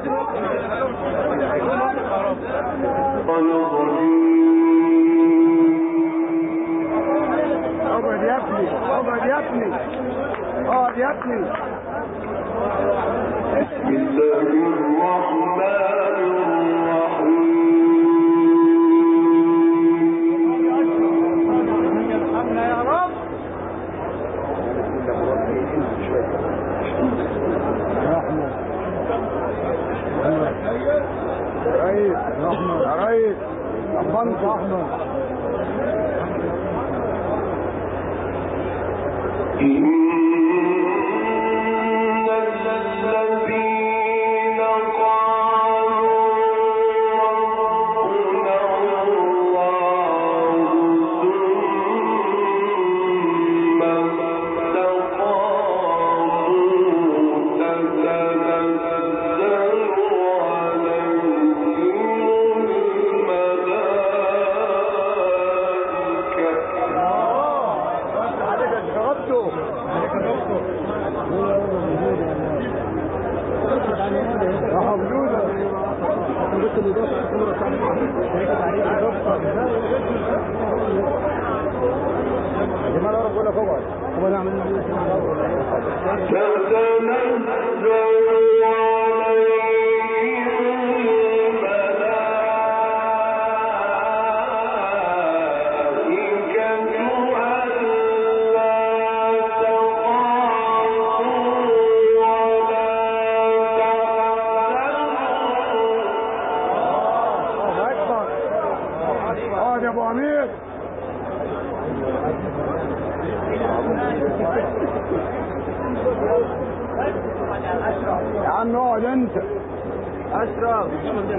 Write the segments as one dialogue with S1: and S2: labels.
S1: اقعد يا ابني اقعد يا ابني اقعد يا ابني
S2: بسم الله الرحمن الرحيم
S1: ارحمنا يا رب ريس يا ريس أحمد أحمد
S2: إن الذين قالوا ربنا الله ثم استقاموا تتنزل عليهم الملائكة
S1: عليك اتشربته يا حمدودة لماذا رب ولا فوق هو نعمل
S2: تتنزل عليهم الملائكة ألا تخافوا ولا تحزنوا
S1: الله أكبر اقعد يا أبو أمير يا عم اقعد أنت أشرف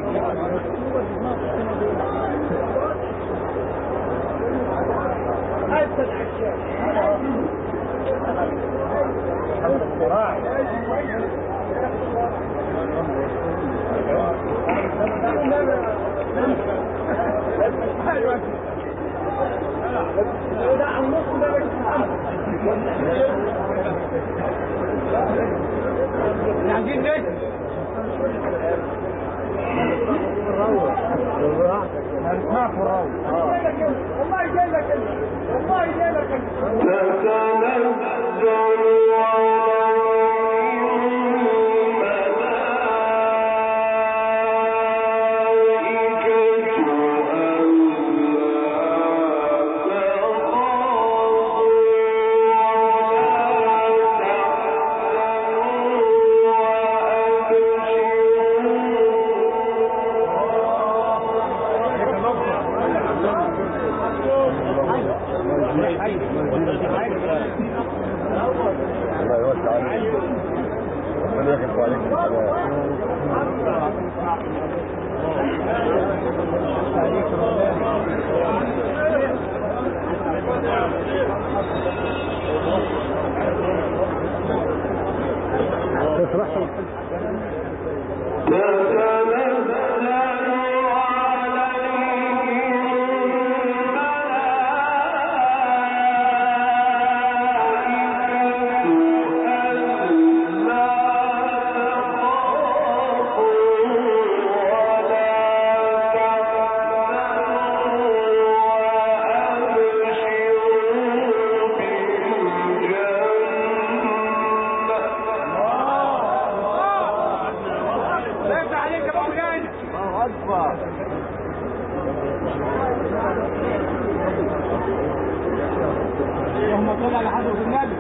S1: عايزين نجم اسمع في الروض والله جاي لك والله جاي لك
S2: تتنزل عليهم الملائكة ألا تخافوا ولا
S3: الله يوسع عليك ربنا يخلف عليك السلام
S2: تتنزل عليهم الملائكة ألا تخافوا ولا تحزنوا وأبشروا بالجنة
S1: ليس عليك يا مولانا الله اكبر اللهم صل على حضرة النبي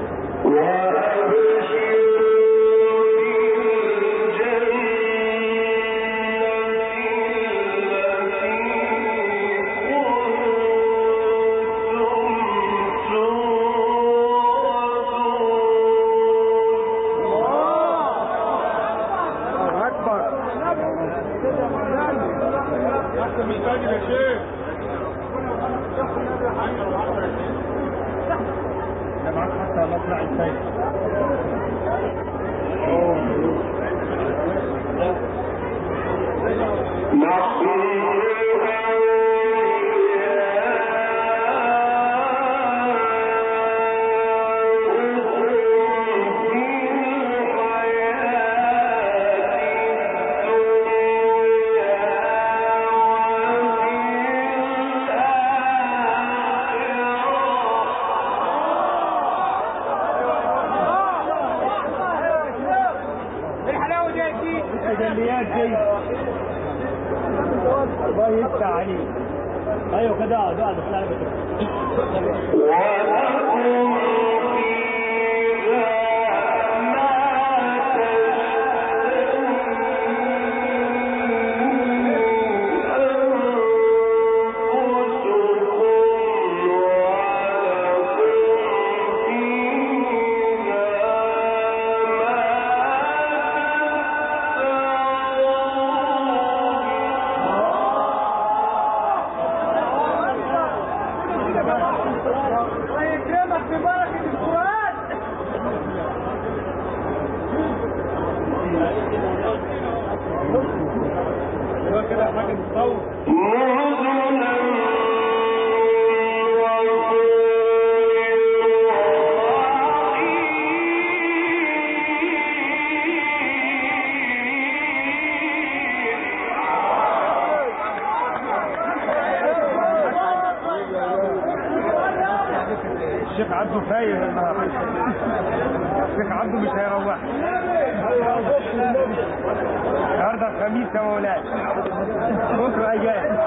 S1: الله اكبر احسن من تاجر يا شيخ انا معاك حتى مطلع السيد
S2: نحن
S1: التجليات دي الله يفتح عليك ايوه كده اقعد اقعد اطلع لك
S2: ولكم فيها ما
S1: الله يكرمك ببركه القران هو كده حاجه بتصور
S2: نزلا
S1: الشيخ عبده فايق النهارده الشيخ عبده مش هيروح النهارده الخميس يا مولاي بكره اجازه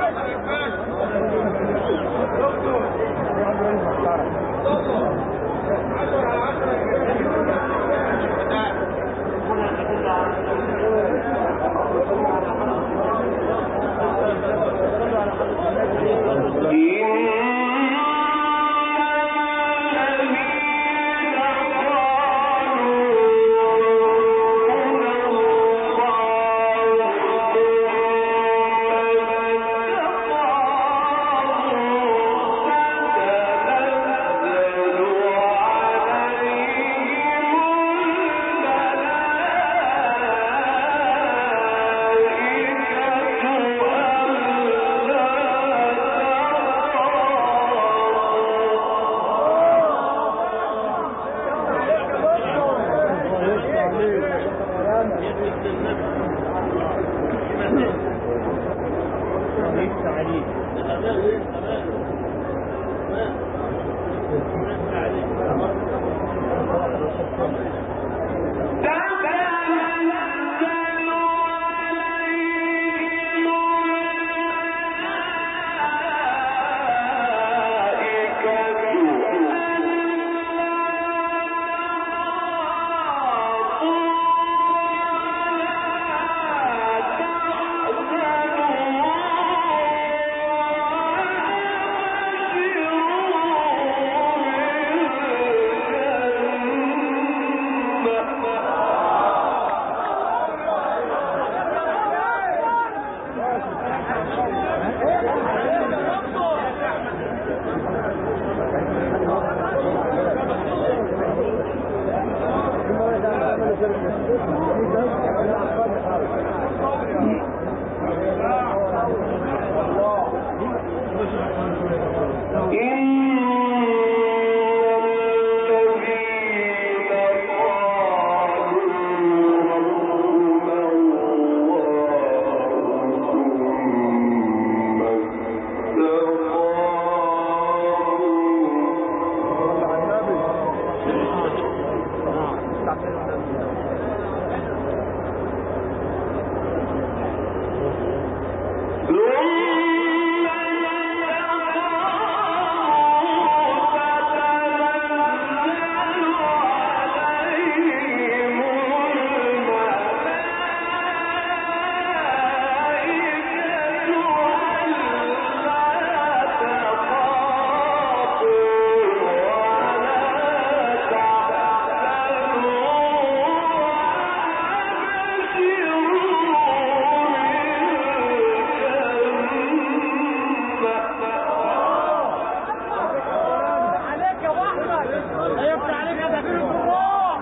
S1: عليك يا احمد هيفتح عليك يا تكبير الجراح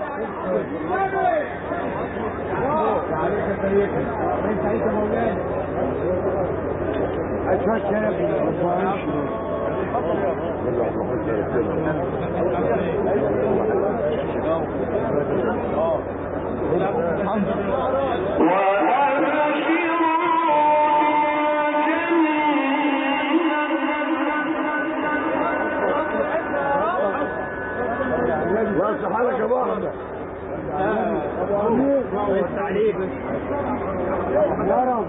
S1: عليك يا سيدي انت انت مولانا اشهد شرف
S3: واسع حالك يا ابو احمد
S1: عليك محترم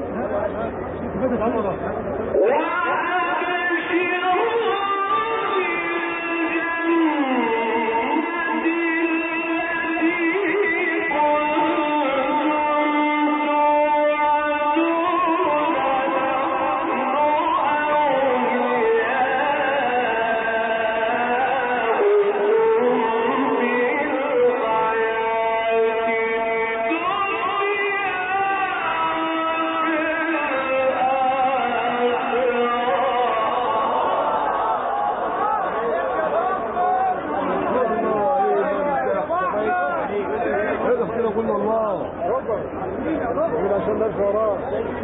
S3: اقف كده قول الله كده عشان نمشي وراك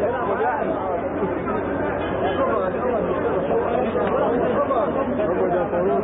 S3: هو ده فاروق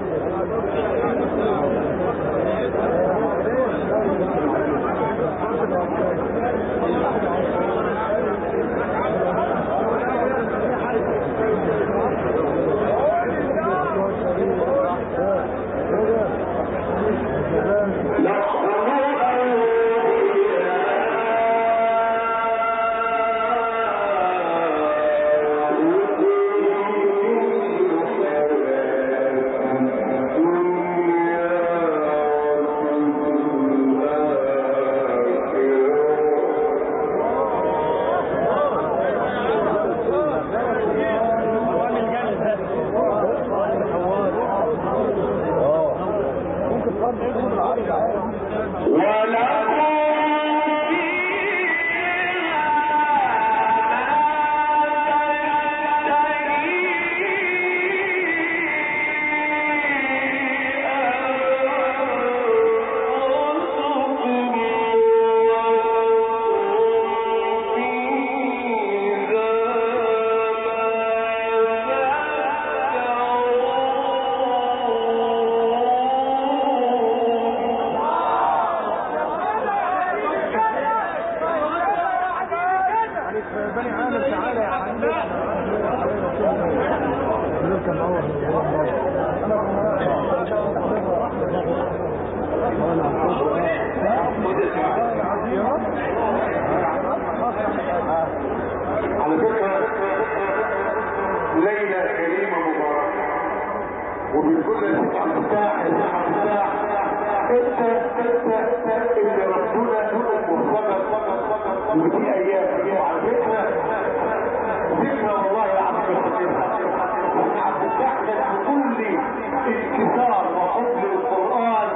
S3: بني عامر تعالى يا حبيبي
S4: على فكرة ليلة كريمة مباركة وبنقول لك يا مفتاح يا مفتاح انت انت انت اللي ربنا وفقك ودي ايام وعلى فكرة ذكرى والله العظيم عبد الفتاح كان بكل انكسار وحب للقرآن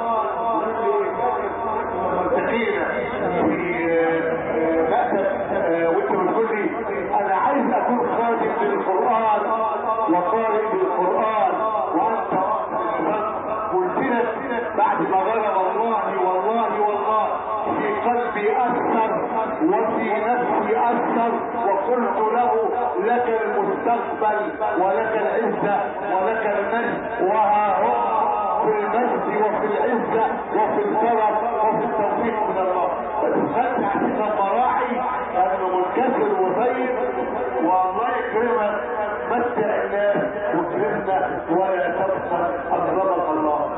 S4: منطقينا في مأسف وانت بتقول لي انا عايز اكون خادم للقرآن وقارئ للقرآن وانت قلت لك بعد ما غير والله والله والله في قلبي اثر وفي نفسي اثر وقلت له لك المستقبل ولك العزة ولك المجد وها هم في المجد وفي العزة وفي الكرم وفي التوفيق من الله فتخلت عشان مراعي انه منكسر وطيب والله يكرمك متع الناس وكرمنا ولا تبخل اكرمك الله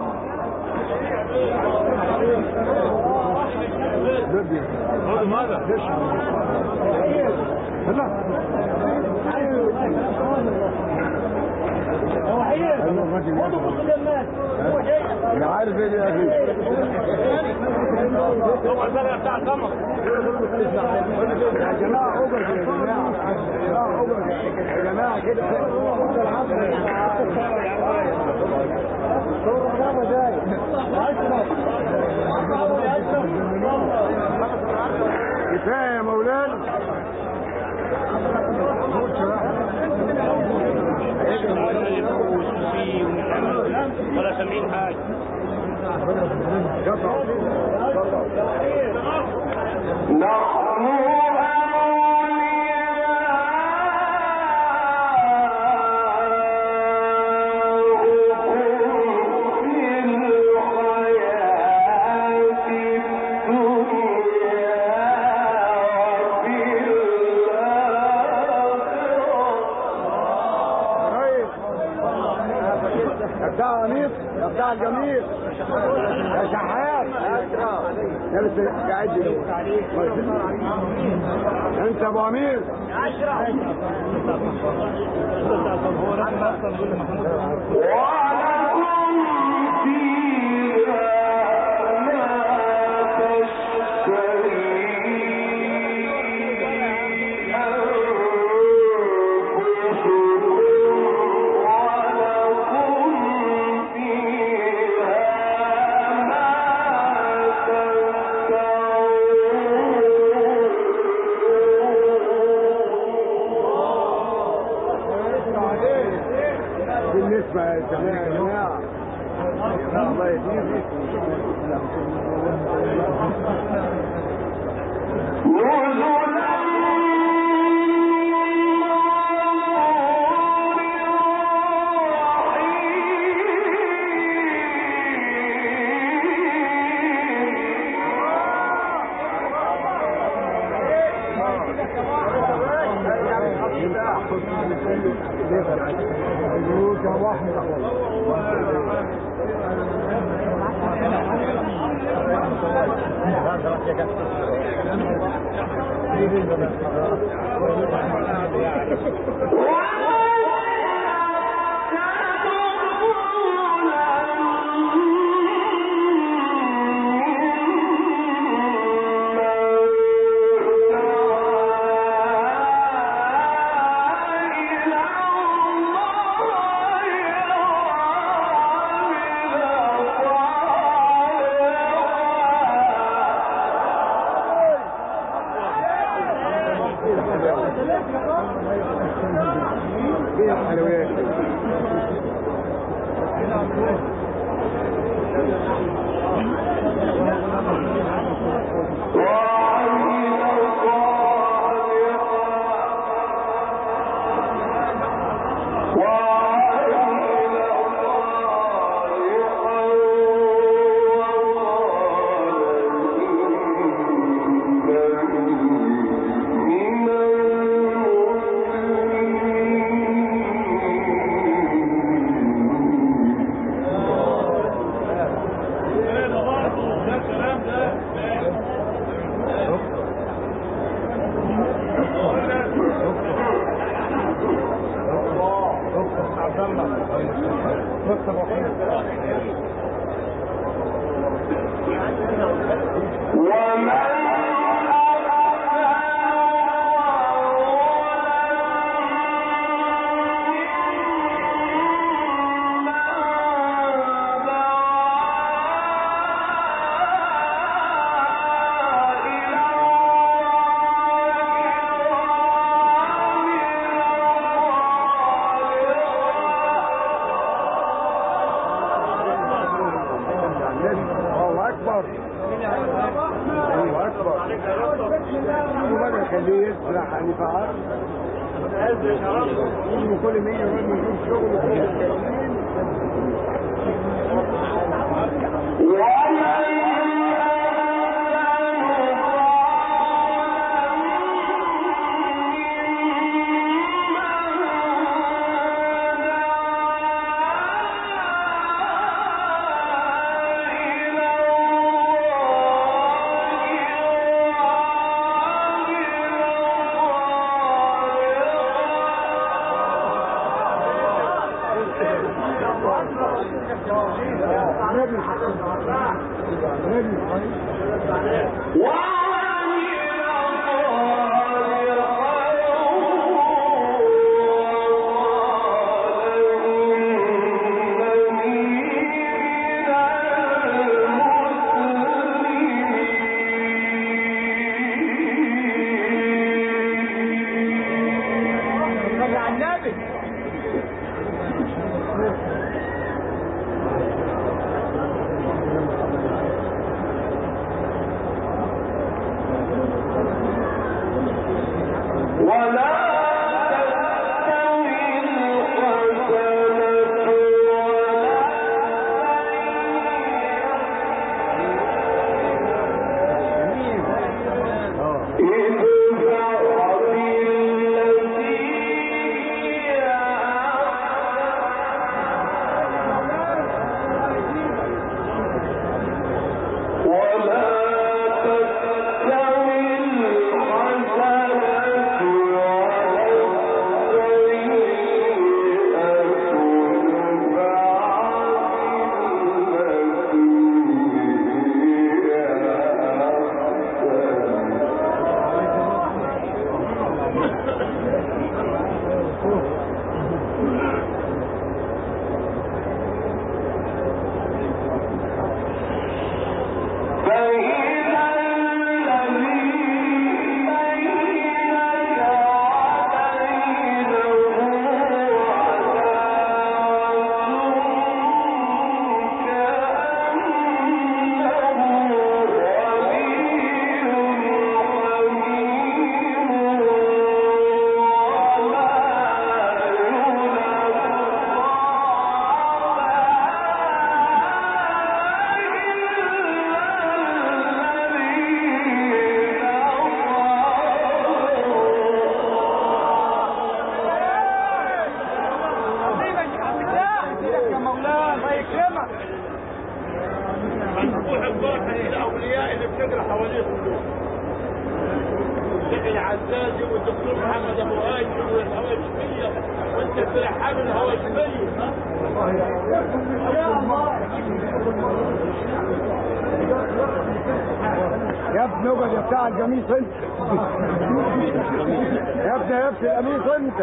S3: انا عارف ايه دي يا اخي
S1: هو البلد بتاع القمر
S3: يا جماعه اوبر يا جماعه يا جماعه اوبر يا جماعه كده كفايه يا مولانا
S1: ولا سامعين حاجه
S4: نحن أولياؤكم في الحياة الدنيا وفي الآخرة
S3: يا بتاع انيس يا بتاع الجميل يا شحات لا بس قاعد انت ابو امير
S2: ولكم فيها ما تشتهي أنفسكم ولكم فيها ما تدعون
S3: بالنسبة للجميع يا جماعة الله يهديك
S2: نزلا
S3: ايه الحلويات دي؟ الله اكبر الله اكبر وبدا يخليه يسرح يعني فعل كل ما يجي الراجل يشوف شغله
S5: العزازي والدكتور محمد ابو هاشم والهواشميه وانت بترحب الهواشميه
S3: يا ابني اقعد يا بتاع القميص انت يا ابني يا ابني القميص انت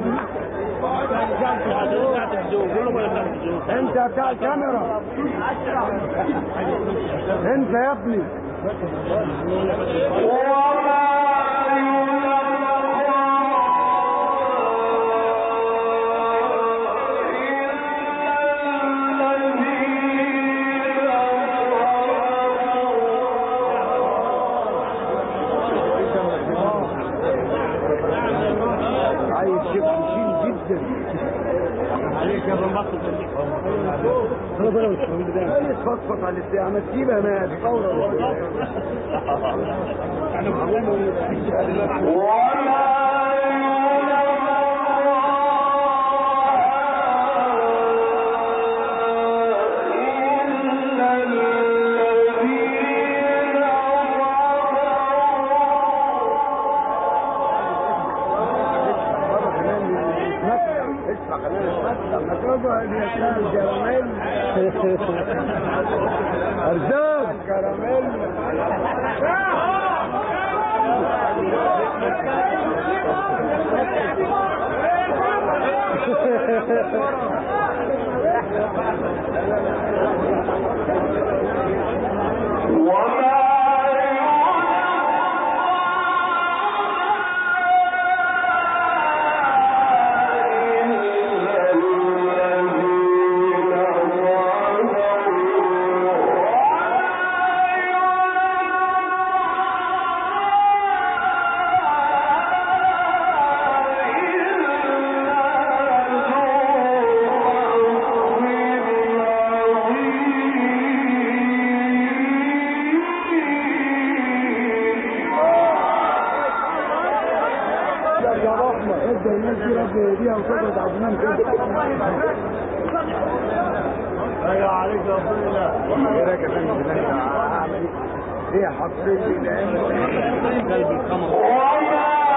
S3: انت يا بتاع الكاميرا انت يا ابني عايز شيخ مشين جدا عليك يا ابن بطل عايز فضفض على الاستيعاب ما تجيبها ما تصور اسمع كلام لما تقعد يا سلام كراميل ارزاق كراميل يا رحمة ابدا الناس دي رب يهديها وتقعد عظمان كده ايوه عليك يا رسول الله ايه رايك يا فندم بالله عامل ايه؟ ايه حاطين لي العين قلبي القمر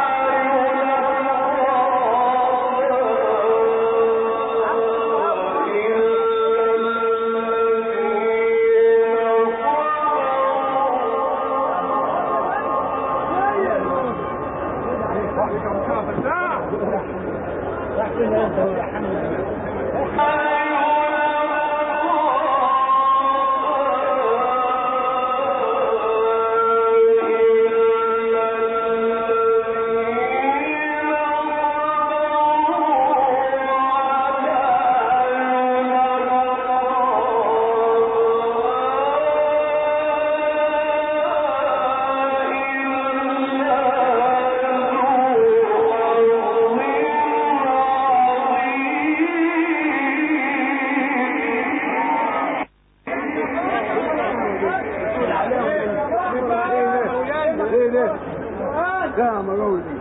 S3: ايه ده؟ لا مغولي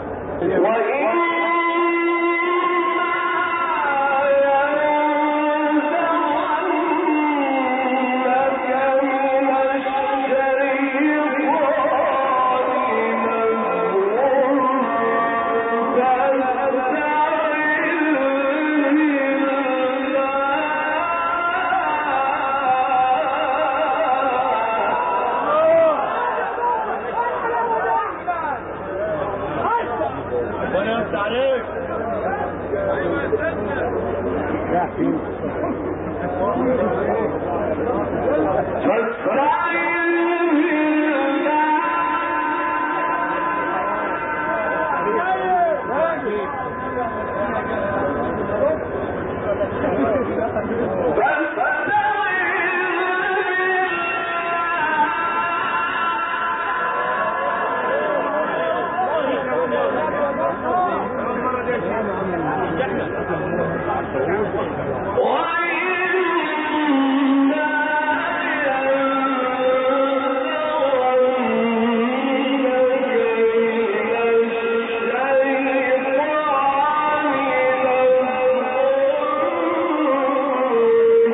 S5: ربنا يفتح عليك
S3: لا فين
S2: Thank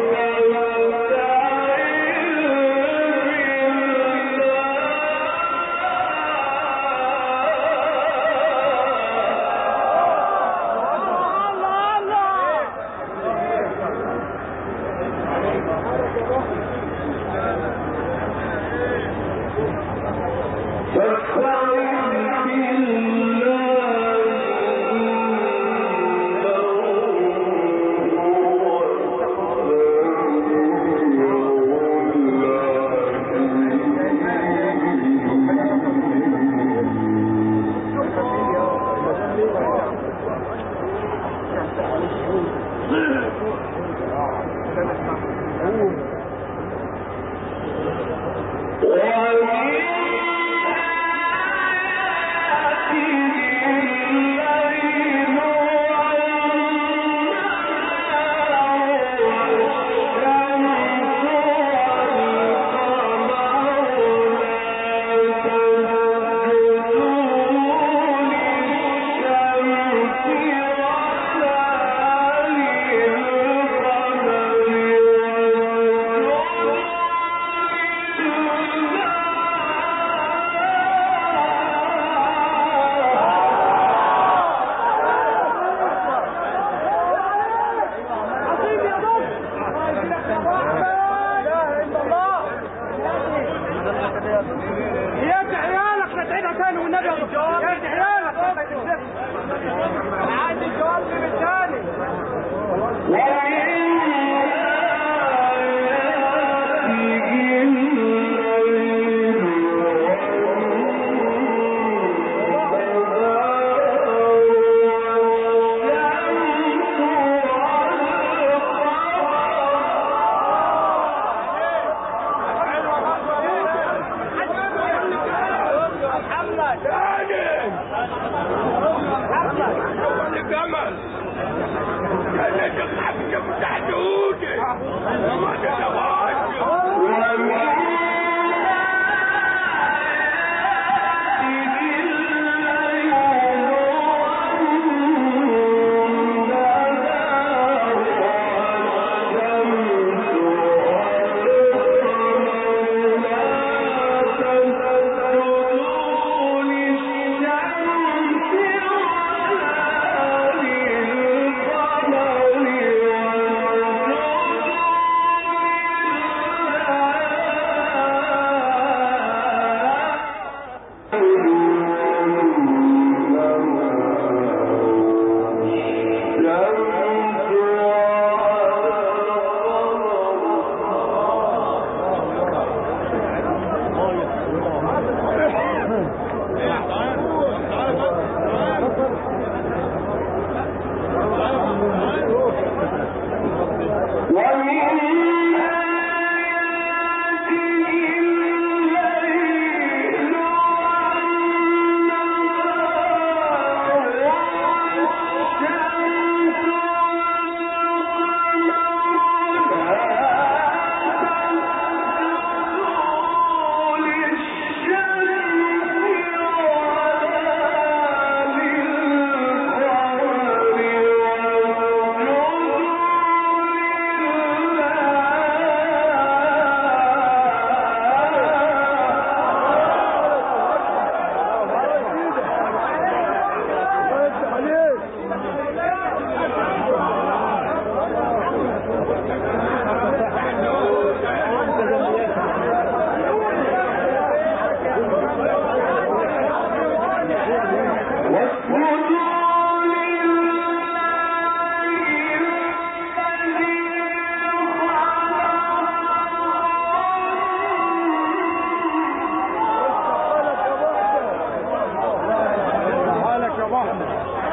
S3: حالك يا ابو احمد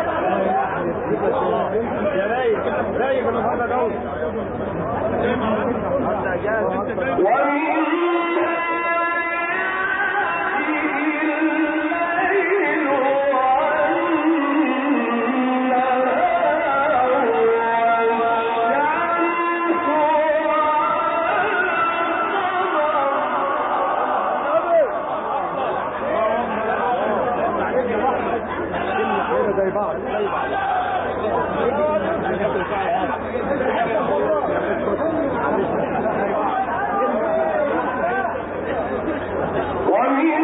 S3: يا رايق رايق النهارده قوي زي بعض زي بعض
S2: ومن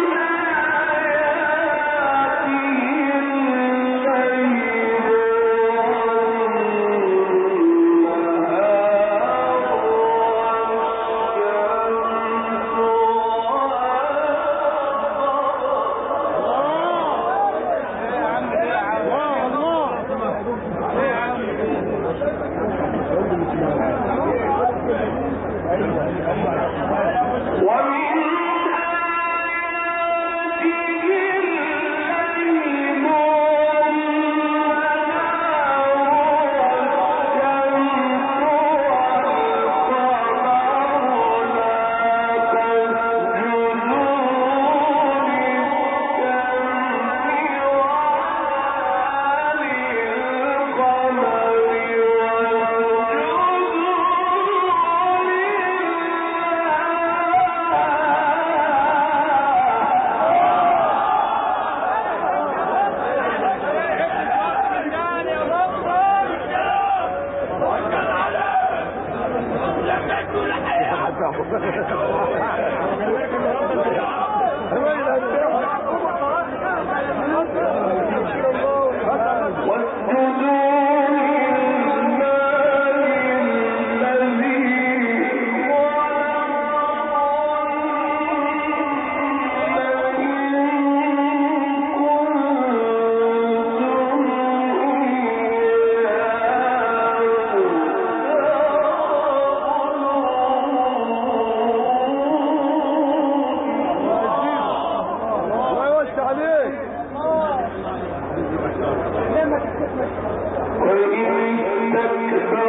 S2: ومن
S3: الله يوسع عليك
S2: قل إن استكبروا